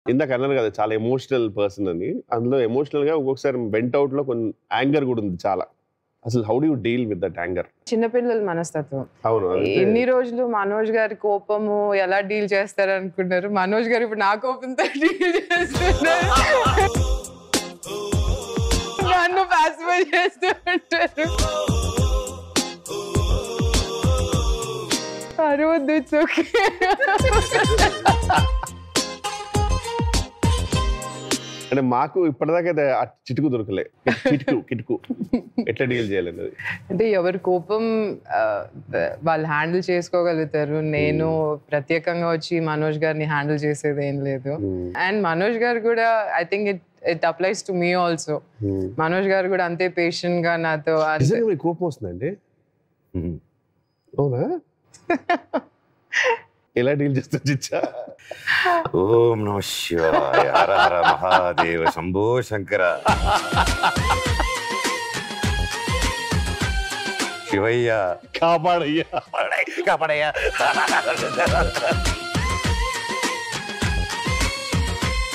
ఇందాక అన్నారు కదా చాలా ఎమోషనల్ పర్సన్ అని అందులో ఎమోషనల్ గా ఒక్కొక్కసారి వెంట్ అవుట్ లో కొన్ని యాంగర్ కూడా ఉంది చాలా అసలు how do deal with that anger చిన్నపిల్లల మనస్తత్వం అవును అంటే- ఎన్ని రోజులు మనోజ్ గారి కోపము ఎలా డీల్ చేస్తారు అనుకున్నారు మనోజ్ గారు ఇప్పుడు నా కోపంతో డీల్ చేస్తున్నారు నన్ను పాసిఫై చేస్తూ ఉంటారు అరవద్దు ఇట్స్ ఓకే అంటే మాకు ఇప్పటిదాకా అయితే ఆ చిటుకు దొరకలే కిటుకు కిటుకు ఎట్లా డీల్ చేయాలన్నది అంటే ఎవరి కోపం ఆ, వాళ్ళు హ్యాండిల్ చేసుకోగలుగుతారు నేను ప్రత్యేకంగా వచ్చి మనోజ్ గారిని హ్యాండిల్ చేసేది ఏం లేదు అండ్ మనోజ్ గారు కూడా I think it it applies to me also Manoj garu కూడా అంతే పేషెంట్ గా నాతో అంతే- నిజంగా మీకు కోపం వస్తుందండి అవునా ఎలా డీల్ చేస్తా చిచ్చా ఓం నమ శివాయ హర హర మహాదేవ శంభో శంకర శివయ్య కాపాడయ్యా కాపాడయ్యా